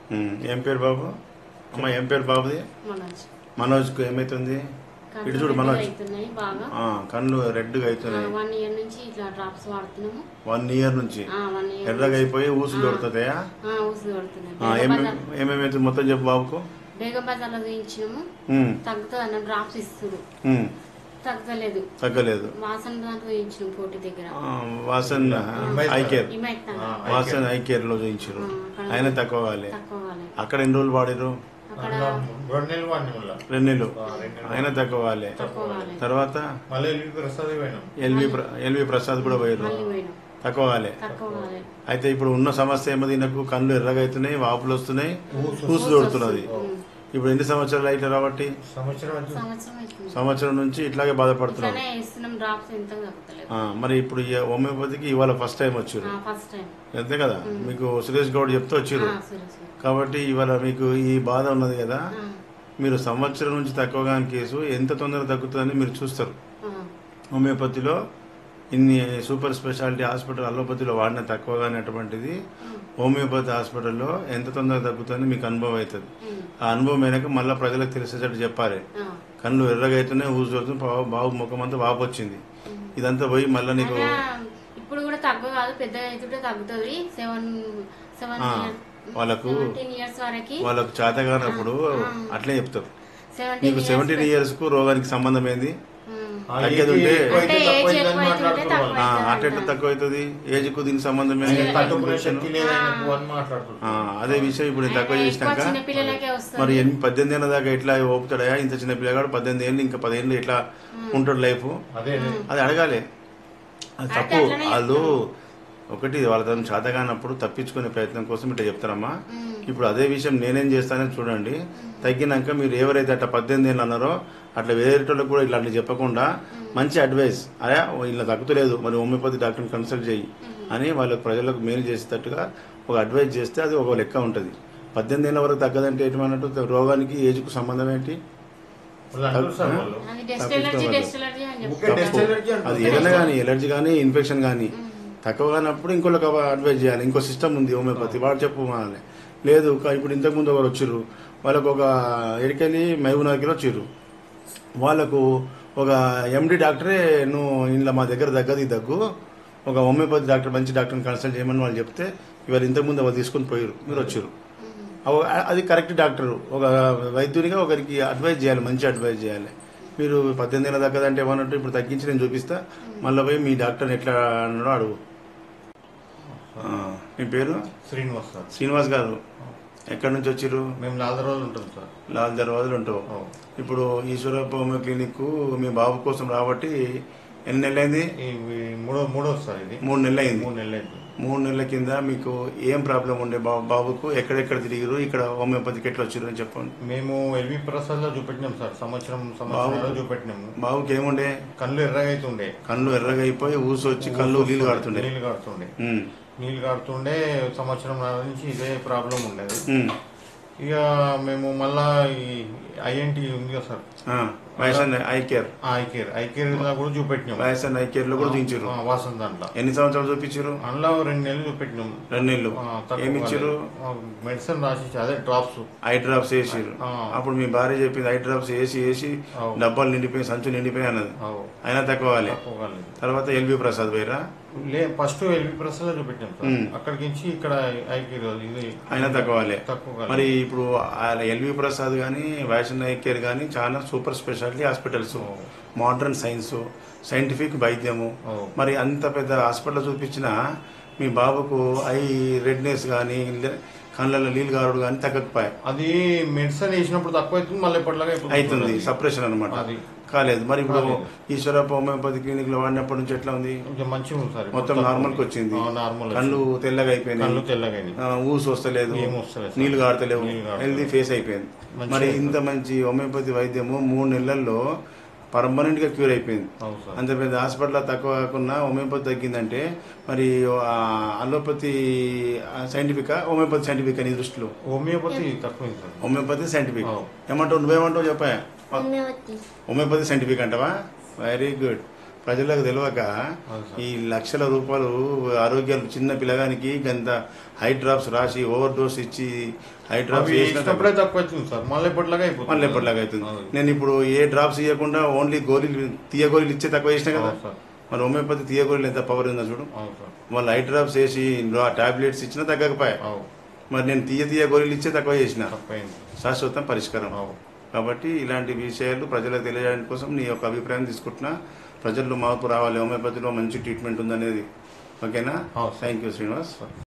ఉమ్, ఏం పేరు బాబు అమ్మ ఏం పేరు బాబుది మనోజ్ మనోజ్కు ఏమైతుంది ఇటు చూడు కళ్ళు మనోజ్ అవుతున్నాయి బాగా ఆ, కళ్ళు రెడ్గా అవుతున్నాయి వన్ ఇయర్ నుంచి ఇట్లా డ్రాప్స్ వాడుతున్నాము వన్ ఇయర్ నుంచి వన్ ఇయర్ ఎర్రగా అయిపోయి ఊసులు దొరుకుతాయా ఊసి కొడుతున్నాయి ఆ, ఏమేమి ఏమేమి మొత్తం చెప్పు బాబుకు బేగం బజార్లో చూయించినాము ఉమ్, తగ్గుతుంది అన్న డ్రాప్స్ ఇస్తుంది ఉమ్, తగ్గలేదు తగ్గలేదు వాసన దాంట్లో చూయించినాం కోటి దగ్గర ఆ, వాసన్ ఐ కేర్ ఇమైతాను వాసన్ ఐ కేర్ లో చూయించారు అయినా తక్కువ కాలే తక్కువ కాలేదు అక్కడ ఎన్ని రోజులు వాడిరు అక్కడ రెండు నెలలు వాడిని మళ్ళా రెండు నెలలు అయినా తక్కువ కాలే తక్కువ కాలేదు తర్వాత మళ్ళీ వెళ్ళి ప్రసాద్ పోయినాం ఎల్వి ప్ర- ఎల్వి ప్రసాద్ కూడా పోయారు మళ్ళీ పోయినాం తక్కువ కాలే తక్కువ కాలేదు అయితే ఇప్పుడు ఉన్న సమస్య ఏమది నాకు కళ్ళు ఎర్రగా అవుతున్నాయి వాపులు వస్తున్నాయి ఊసు దొరుకుతున్నది ఇప్పుడు ఎన్ని సంవత్సరాలు అయితే కాబట్టి సంవత్సరం వచ్చి సంవత్సరం అవుతుంది సంవత్సరం నుంచి ఇట్లాగే బాధపడుతున్నాం ఇట్లానే ఇస్తున్నాం డ్రాప్స్ ఎంత తగ్గుతలేదు ఆ, మరి ఇప్పుడు ఈ హోమియోపతికి ఇవాళ ఫస్ట్ టైం వచ్చారు ఫస్ట్ టైం అంతే కదా మీకు సురేష్ గౌడ్ చెప్తూ వచ్చారు సీరియస్ కాబట్టి ఇవాళ మీకు ఈ బాధ ఉన్నది కదా మీరు సంవత్సరం నుంచి తక్కువగా కేసు ఎంత తొందరగా తగ్గుతుందని మీరు చూస్తారు హోమియోపతిలో ఇన్ని సూపర్ స్పెషాలిటీ హాస్పిటల్ అలోపతిలో వాడిన తక్కువగా అనేటువంటిది హోమియోపతి హాస్పిటల్లో ఎంత తొందరగా తగ్గుతుందని మీకు అనుభవం అవుతుంది ఆ అనుభవం అయినాక మళ్ళీ ప్రజలకు తెలిసేటట్టు చెప్పాలి కళ్ళు ఎర్రగా అయితేనే ఊజు అవుతుంది బాబు బాబు ముఖం అంతా వాపు వచ్చింది ఇదంతా పోయి మళ్ళీ నీకు ఇప్పుడు కూడా తక్కువ కాదు పెద్దగా అయితే తగ్గుతుంది సెవెన్ సెవెన్ ఆ, వాళ్ళకు సెవెంటీన్ ఇయర్స్ వరకు వాళ్ళకు చేత కానప్పుడు అట్లే చెప్తారు సెవెంటీన్ నీకు సెవెంటీన్ ఇయర్స్ కు రోగానికి సంబంధం ఏంది తగ్గేది ఉంటే అంటే ఏజ్ ఎక్కువ అవుతుంటే తక్కువ ఆ, హార్ట్ ఎట్లా తక్కువ అవుతుంది ఏజ్ కు దీనికి సంబంధం ఏంది తట్టుకునే శక్తి లేదని అని మాట్లాడుతున్నాడు ఆ, అదే విషయం ఇప్పుడు నేను తక్కువ ఎక్కువ చేసినాక చిన్న పిల్లలకే వస్తుంది మరి ఎన్ని పద్దెనిమిది ఏళ్ళ దాకా ఎట్లా ఓపుతాడా ఇంత చిన్న పిల్లగాడు పద్దెనిమిది ఏళ్ళు ఇంకా పదిహేళ్ళు ఎట్లా ఉంటాడు లైఫ్ అదే అదే. అది అడగాలి అది తప్పు వాళ్ళు ఒకటి వాళ్ళ తను చేతగానప్పుడు తప్పించుకునే ప్రయత్నం కోసం ఇట్లా చెప్తారమ్మా ఇప్పుడు అదే విషయం నేనేం చేస్తానని చూడండి తగ్గినాక మీరు ఎవరైతే అట్లా పద్దెనిమిది ఏళ్ళు అన్నారో అట్లా వేరేటోళ్ళకి కూడా ఇట్లాంటి చెప్పకుండా మంచి అడ్వైస్ అరే ఇలా తగ్గుతలేదు మరి హోమియోపతి డాక్టర్ని కన్సల్ట్ చేయి అని వాళ్ళకి ప్రజలకు మేలు చేసేటట్టుగా ఒక అడ్వైస్ చేస్తే అది ఒక లెక్క ఉంటుంది పద్దెనిమిది ఏళ్ళ వరకు తగ్గదంటే ఏమన్నట్టు రోగానికి ఏజ్కు సంబంధం ఏంటి వాళ్ళు అంటారు సార్ వాళ్ళు అది డస్ట్ ఎలర్జీ డస్ట్ ఎలర్జీ అని చెప్తారు ఊరికే డస్ట్ ఎలర్జీ అంటారు. అది ఏదైనా కానీ ఎలర్జీ కానీ ఇన్ఫెక్షన్ కానీ తక్కువ కానప్పుడు ఇంకోళ్ళకి అడ్వైజ్ చేయాలి ఇంకో సిస్టమ్ ఉంది హోమియోపతి వాడు చెప్పు మానాలి లేదు కా- ఇప్పుడు ఇంతకు ముందు ఒకరు వచ్చిర్రు వాళ్ళకు ఒక ఎడికెళ్ళి మహబూబ్నగర్కి వచ్చిర్రు వాళ్ళకు ఒక ఎండి డాక్టరే నువ్వు ఇంట్లో మా దగ్గర దగ్గది దగ్గు ఒక హోమియోపతి డాక్టర్ మంచి డాక్టర్ని కన్సల్ట్ చేయమని వాళ్ళు చెప్తే ఇవాళ ఇంతకుముందు వాళ్ళు తీసుకొని పోయారు మీరు వచ్చారు అవ- అది కరెక్ట్ డాక్టర్ ఒక వైద్యునిగా ఒకరికి అడ్వైజ్ చేయాలి మంచి అడ్వైజ్ చేయాలి మీరు పద్దెనిమిది ఏళ్ళ దాకా అంటే ఏమన్నట్టు ఇప్పుడు తగ్గించి నేను చూపిస్తా మళ్ళీ పోయి మీ డాక్టర్ని ఎట్లా అన్నాడో అడుగు ఆ, మీ పేరు శ్రీనివాస్ సార్ శ్రీనివాస్ గారు ఎక్కడి నుంచి వచ్చిర్రు మేము నాలుగు రోజులు ఉంటాం సార్ లాల్ దర్వాజలు ఉంటావు ఓ. ఇప్పుడు ఈశ్వరప్ప హోమియో క్లినిక్ మీ బాబు కోసం రాబట్టి ఎన్ని నెలలు అయింది ఈ మూడో మూడో సార్ ఇది మూడు నెలలు అయింది మూడు నెలలు అయింది మూడు నెలల కింద మీకు ఏం ప్రాబ్లం ఉండే బాబు బాబుకు ఎక్కడెక్కడ తిరిగిరు ఇక్కడ హోమియోపతికి ఎట్లా వచ్చిర్రు అని చెప్పండి మేము ఎల్వి ప్రసాద్ లో చూపెట్టినాం సార్ సంవత్సరం సంవత్సరాలు చూపెట్టినాము బాబుకి ఏముండే కళ్ళు ఎర్రగా అవుతుండే కళ్ళు ఎర్రగా అయిపోయి ఊసి వచ్చి కళ్ళు నీళ్ళు కాడుతుండే నీళ్ళు కాడుతుండే ఉమ్, నీళ్ళు కాడుతుండే సంవత్సరం నుంచి ఇదే ప్రాబ్లం ఉండేది ఉమ్, ఇక మేము మళ్ళా ఈ ఐఎన్టీ ఉంది కదా సార్ ఆ, YSR eye care eye care eye care లో కూడా చూపెట్టినాం వైఎస్ఆర్ ఐ కేర్ లో కూడా చూపించారు ఆ, వాసన్ దాంట్లో ఎన్ని సంవత్సరాలు చూపించారు అందులో రెండు నెలలు చూపెట్టినాం రెండు నెలలు ఆ, తక్కువ ఏమి ఇచ్చారు కాలేదు. ఆ, మెడిసిన్ రాసి ఇచ్చి- అదే డ్రాప్స్ ఐ డ్రాప్స్ వేసిరు ఆ. అప్పుడు మీ భార్య చెప్పింది ఐ డ్రాప్స్ వేసి వేసి అవు. డబ్బాలు నిండిపోయి సంచు నిండిపోయి అన్నది అవు. అయినా తక్కువ కాలే తక్కువ కాలేదు. తర్వాత ఎల్వి ప్రసాద్ పోయిరా లే ఫస్ట్ ఎల్వి ప్రెస్ లో చూపెట్టాం సార్ మ్. అక్కడికి నుంచి ఇక్కడ ఐ కేర్ ఇది అయినా తక్కువ కాలే తక్కువ కాలేదు. మరి ఇప్పుడు ఎల్వి ప్రసాద్ కానీ వైష్ణవ్ ఐ కేర్ కానీ చాలా super speciality hospitals modern science scientific వైద్యము ఓ. మరి అంత పెద్ద హాస్పిటల్ చూపించిన మీ బాబుకు ఐ రెడ్నెస్ కానీ కళ్ళల్లో నీళ్ళు గారుడు కానీ తగ్గకపోయాయి అది మెడిసిన్ వేసినప్పుడు తక్కువ అవుతుంది మళ్ళీ ఎప్పటిలాగా ఇప్పుడు అవుతుంది సపరేషన్ అనమాట అది. కాలేదు మరి ఇప్పుడు కాలేదు. ఈశ్వరప్ప హోమియోపతి క్లినిక్ లో వాడినప్పటి నుంచి ఎట్లా ఉంది కొంచెం మంచిగా ఉంది సార్ మొత్తం నార్మల్ కి వచ్చింది నార్మల్ కళ్ళు తెల్లగా కళ్ళు అయిపోయినాయి తెల్లగా ఆ, ఊసు వస్తలేదు ఏం వస్తలేదు సార్. నీళ్లు గారతలేవు నీళ్లు గారతలేవు. హెల్దీ ఫేస్ అయిపోయింది మంచిగా మరి అయిపోయింది. ఇంత మంచి హోమియోపతి వైద్యము మూడు నెలల్లో పర్మనెంట్ గా క్యూర్ అయిపోయింది అవును సార్ అంత పెద్ద హాస్పిటల్ తక్కువ కాకుండా హోమియోపతి తగ్గిందంటే మరి ఆ, అలోపతి సైంటిఫిక్ హోమియోపతి సైంటిఫిక్ నీ దృష్టిలో హోమియోపతి తక్కువ సార్ హోమియోపతి సైంటిఫిక్ అవు. ఏమంటావు నువ్వేమంటావు చెప్పా హోమియోపతి హోమియోపతి సైంటిఫిక్ అంటావా వెరీ గుడ్ ప్రజలకు తెలియక అవును సార్. ఈ లక్షల రూపాయలు ఆరోగ్యాలు చిన్న పిల్లగానికి గంత హై డ్రాప్స్ రాసి ఓవర్ డోస్ ఇచ్చి హై డ్రాప్స్ అవి వేసిన ఇచ్చినప్పుడే తక్కువ వచ్చింది సార్ మళ్ళీ ఎప్పటిలాగా అయిపోతుంది మళ్ళీ ఎప్పటిలాగా అవుతుంది అవును. నేను ఇప్పుడు ఏ డ్రాప్స్ ఇవ్వకుండా ఓన్లీ గోళీలు తీయ గోళీలు ఇచ్చే తక్కువ చేసిన కదా అవును సార్ మరి హోమియోపతి తీయ గోళీలు ఎంత పవర్ ఉందో చూడు అవును సార్ వాళ్ళు హై డ్రాప్స్ వేసి టాబ్లెట్స్ ఇచ్చినా తగ్గకపోయా అవు మరి నేను తీయ తీయ గోళీలు ఇచ్చే తక్కువ చేసిన తప్పైంది శాశ్వతం పరిష్కారం అవు కాబట్టి ఇలాంటి విషయాలు ప్రజలకు తెలియజేయడం కోసం నీ యొక్క అభిప్రాయం తీసుకుంటున్నా ప్రజల్లో మార్పు రావాలి హోమియోపతిలో మంచి ట్రీట్మెంట్ ఉందనేది ఓకేనా అవును సార్. Thank you Srinivas